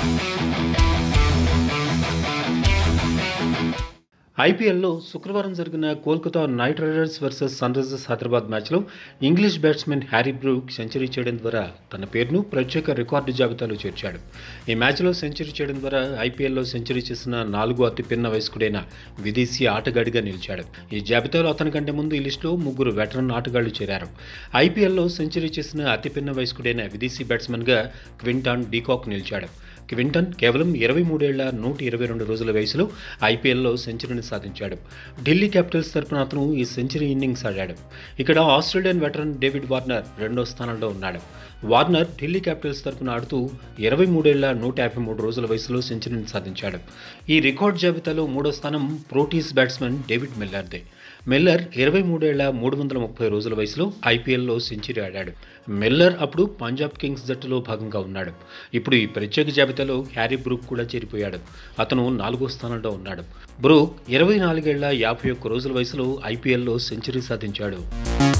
ఐపీఎల్లో శుక్రవారం జరిగిన Kolkata Knight Riders versus Sunrisers Hyderabad మ్యాచ్లో English batsmen Harry Brook century చేయడం ద్వారా తన పేరును ప్రత్యేక రికార్డు జాబితాలో చేర్చాడు ఈ మ్యాచ్లో సెంచరీ చేయడం ద్వారా ఐపీఎల్లో సెంచరీ చేసిన నాలుగో అతిపిన్న వయస్కుడైన విదేశీ ఆటగాడిగా నిలిచాడు ఈ జాబితాలో అతని కంటే ముందు ఈ లిస్టులో ముగ్గురు వెటరన్ ఆటగాళ్లు చేరారు ఐపీఎల్లో సెంచరీ చేసిన అతిపిన్న వయస్కుడైన విదేశీ బ్యాట్స్మెన్గా క్వింటాన్ డీకాక్ నిలిచాడు క్వింటన్ కేవలం ఇరవై మూడేళ్ల నూట ఇరవై రెండు రోజుల వయసులో ఐపీఎల్లో సెంచరీని సాధించాడు ఢిల్లీ క్యాపిటల్స్ తరపున అతను ఈ సెంచరీ ఇన్నింగ్స్ ఆడాడు ఇక్కడ ఆస్ట్రేలియన్ వెటరన్ డేవిడ్ వార్నర్ రెండో స్థానంలో ఉన్నాడు వార్నర్ ఢిల్లీ క్యాపిటల్స్ తరపున ఆడుతూ ఇరవై మూడేళ్ల నూట యాభై మూడు రోజుల వయసులో సెంచరీని సాధించాడు ఈ రికార్డ్ జాబితాలో మూడో స్థానం ప్రోటీస్ బ్యాట్స్మెన్ డేవిడ్ మిల్లర్దే మిల్లర్ ఇరవై మూడేళ్ల మూడు వందల ముప్పై రోజుల వయసులో ఐపీఎల్లో సెంచరీ ఆడాడు మిల్లర్ అప్పుడు పంజాబ్ కింగ్స్ జట్టులో భాగంగా ఉన్నాడు ఇప్పుడు ఈ ప్రత్యేక జాబితాలో హ్యారీ బ్రూక్ కూడా చేరిపోయాడు అతను నాలుగో స్థానంలో ఉన్నాడు బ్రూక్ ఇరవై నాలుగేళ్ల యాభై ఒక్క రోజుల వయసులో ఐపీఎల్లో సెంచరీ సాధించాడు